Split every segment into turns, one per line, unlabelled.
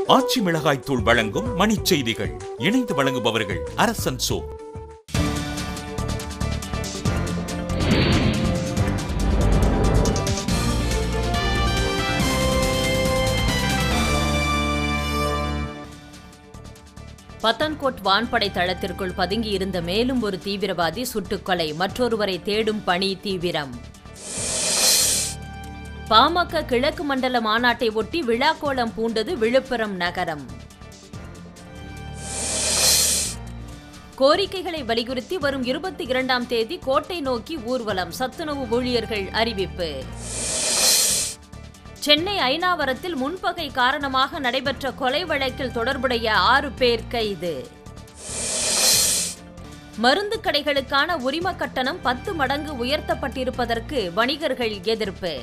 ஆச்சி மிளகாய் தூள் வழங்கும் மணிச் செய்திகள் இணைந்து வழங்குபவர்கள் அரசன் சோ
பத்தன்கோட் வான்படை தளத்திற்குள் பதுங்கியிருந்த மேலும் ஒரு தீவிரவாதி சுட்டுக்கொலை மற்றொருவரை தேடும் பணி தீவிரம் பாமக கிழக்கு மண்டல மாநாட்டை ஒட்டி விழாக்கோலம் பூண்டது விழுப்புரம் நகரம் கோரிக்கைகளை வலியுறுத்தி வரும் இருபத்தி இரண்டாம் தேதி கோட்டை நோக்கி ஊர்வலம் சத்துணவு ஊழியர்கள் அறிவிப்பு சென்னை ஐனாவரத்தில் முன்பகை காரணமாக நடைபெற்ற கொலை வழக்கில் தொடர்புடைய ஆறு பேர் கைது மருந்து கடைகளுக்கான உரிம கட்டணம் பத்து மடங்கு உயர்த்தப்பட்டிருப்பதற்கு வணிகர்கள் எதிர்ப்பு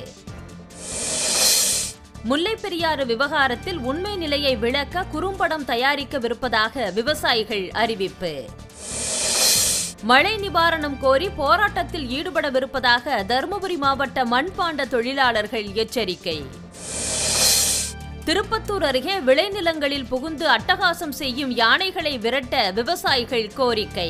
முல்லைப் பெரியாறு விவகாரத்தில் உண்மை நிலையை விளக்க குறும்படம் தயாரிக்கவிருப்பதாக விவசாயிகள் அறிவிப்பு மழை நிவாரணம் கோரி போராட்டத்தில் ஈடுபடவிருப்பதாக தருமபுரி மாவட்ட மண்பாண்ட தொழிலாளர்கள் எச்சரிக்கை திருப்பத்தூர் அருகே விளைநிலங்களில் புகுந்து அட்டகாசம் செய்யும் யானைகளை விரட்ட விவசாயிகள் கோரிக்கை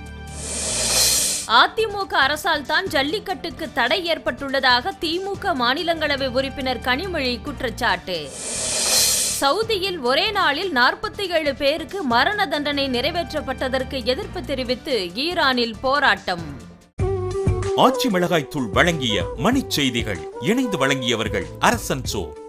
அதிமுக அரசால் தான் ஜல்லிக்கட்டுக்கு தடை ஏற்பட்டுள்ளதாக திமுக மாநிலங்களவை உறுப்பினர் கனிமொழி குற்றச்சாட்டு சவுதியில் ஒரே நாளில் நாற்பத்தி ஏழு பேருக்கு மரண தண்டனை நிறைவேற்றப்பட்டதற்கு எதிர்ப்பு தெரிவித்து ஈரானில் போராட்டம்
ஆச்சி மிளகாய் தூள் வழங்கிய மணிச் செய்திகள் இணைந்து வழங்கியவர்கள் அரசன் சோ